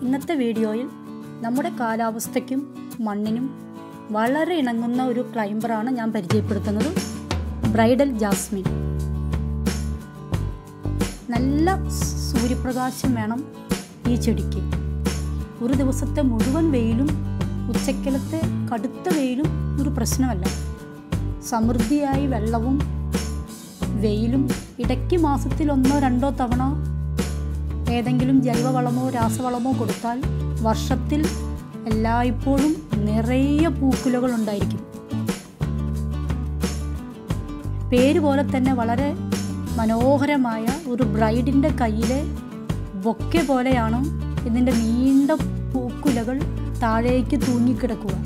ഇന്നത്തെ വീഡിയോയിൽ നമ്മുടെ കാലാവസ്ഥയ്ക്കും മണ്ണിനും വളരെ ഇണങ്ങുന്ന ഒരു ക്ലൈംബറാണ് ഞാൻ പരിചയപ്പെടുത്തുന്നത് ബ്രൈഡൽ ജാസ്മിൻ നല്ല സൂര്യപ്രകാശം വേണം ഈ ചെടിക്ക് ഒരു ദിവസത്തെ മുഴുവൻ വെയിലും ഉച്ചക്കലത്തെ കടുത്ത വെയിലും ഒരു പ്രശ്നമല്ല സമൃദ്ധിയായി വെള്ളവും വെയിലും ഇടയ്ക്ക് മാസത്തിൽ ഒന്നോ രണ്ടോ തവണ ഏതെങ്കിലും ജൈവവളമോ രാസവളമോ കൊടുത്താൽ വർഷത്തിൽ എല്ലായ്പ്പോഴും നിറയെ പൂക്കുലകൾ ഉണ്ടായിരിക്കും പേര് പോലെ തന്നെ വളരെ മനോഹരമായ ഒരു ബ്രൈഡിൻ്റെ കയ്യിലെ ബൊക്കെ പോലെയാണ് ഇതിൻ്റെ നീണ്ട പൂക്കുലകൾ താഴേക്ക് തൂങ്ങിക്കിടക്കുക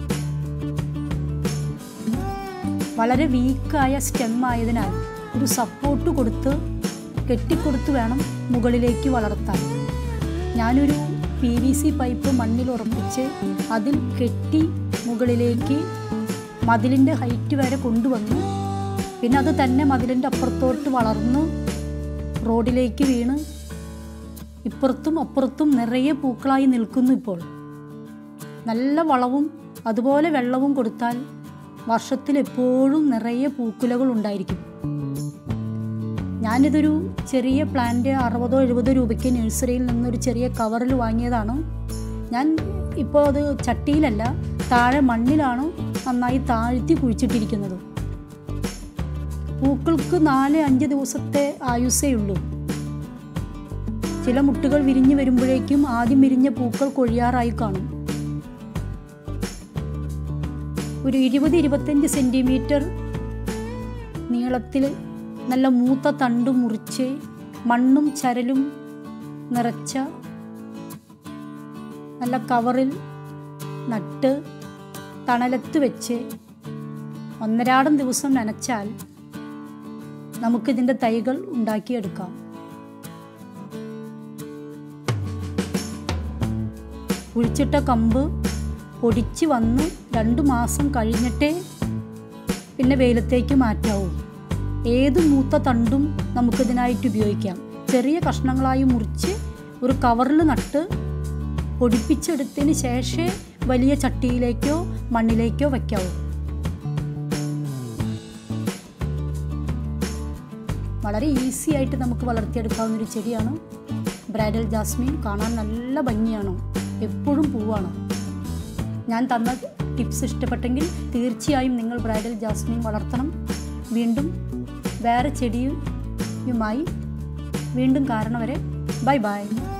വളരെ വീക്കായ സ്റ്റെം ആയതിനാൽ ഒരു സപ്പോർട്ട് കൊടുത്ത് കെട്ടിക്കൊടുത്ത് വേണം മുകളിലേക്ക് വളർത്താൻ ഞാനൊരു പി വി സി പൈപ്പ് മണ്ണിൽ ഉറപ്പിച്ച് അതിൽ കെട്ടി മുകളിലേക്ക് മതിലിൻ്റെ ഹൈറ്റ് വരെ കൊണ്ടുവന്നു പിന്നെ അത് തന്നെ മതിലിൻ്റെ അപ്പുറത്തോട്ട് വളർന്ന് റോഡിലേക്ക് വീണ് ഇപ്പുറത്തും അപ്പുറത്തും നിറയെ പൂക്കളായി നിൽക്കുന്നു ഇപ്പോൾ നല്ല വളവും അതുപോലെ വെള്ളവും കൊടുത്താൽ വർഷത്തിൽ എപ്പോഴും നിറയെ പൂക്കുലകൾ ഉണ്ടായിരിക്കും ഞാനിതൊരു ചെറിയ പ്ലാന്റ് അറുപതോ എഴുപതോ രൂപയ്ക്ക് നഴ്സറിയിൽ നിന്നൊരു ചെറിയ കവറിൽ വാങ്ങിയതാണ് ഞാൻ ഇപ്പോൾ അത് ചട്ടിയിലല്ല താഴെ മണ്ണിലാണ് നന്നായി താഴ്ത്തി കുഴിച്ചിട്ടിരിക്കുന്നത് പൂക്കൾക്ക് നാല് അഞ്ച് ദിവസത്തെ ആയുസ്സേ ഉള്ളൂ ചില മുട്ടുകൾ വിരിഞ്ഞു വരുമ്പോഴേക്കും ആദ്യം വിരിഞ്ഞ പൂക്കൾ കൊഴിയാറായി കാണും ഒരു ഇരുപത് ഇരുപത്തഞ്ച് സെൻറ്റിമീറ്റർ നീളത്തിൽ നല്ല മൂത്ത തണ്ട് മുറിച്ച് മണ്ണും ചരലും നിറച്ച നല്ല കവറിൽ നട്ട് തണലത്ത് വെച്ച് ഒന്നരാടം ദിവസം നനച്ചാൽ നമുക്കിതിൻ്റെ തൈകൾ ഉണ്ടാക്കിയെടുക്കാം കുഴിച്ചിട്ട കമ്പ് പൊടിച്ച് വന്ന് രണ്ട് മാസം കഴിഞ്ഞിട്ടേ പിന്നെ വെയിലത്തേക്ക് മാറ്റാവൂ ഏത് മൂത്ത തണ്ടും നമുക്കിതിനായിട്ട് ഉപയോഗിക്കാം ചെറിയ കഷ്ണങ്ങളായി മുറിച്ച് ഒരു കവറിൽ നട്ട് പൊടിപ്പിച്ചെടുത്തതിന് ശേഷമേ വലിയ ചട്ടിയിലേക്കോ മണ്ണിലേക്കോ വയ്ക്കാവൂ വളരെ ഈസി ആയിട്ട് നമുക്ക് വളർത്തിയെടുക്കാവുന്ന ഒരു ചെടിയാണ് ബ്രൈഡൽ ജാസ്മിൻ കാണാൻ നല്ല ഭംഗിയാണ് എപ്പോഴും പൂവാണ് ഞാൻ തന്ന ടിപ്സ് ഇഷ്ടപ്പെട്ടെങ്കിൽ തീർച്ചയായും നിങ്ങൾ ബ്രൈഡൽ ജാസ്മിൻ വളർത്തണം വീണ്ടും വേറെ ചെടിയുമായി വീണ്ടും കാരണം വരെ ബൈ ബൈ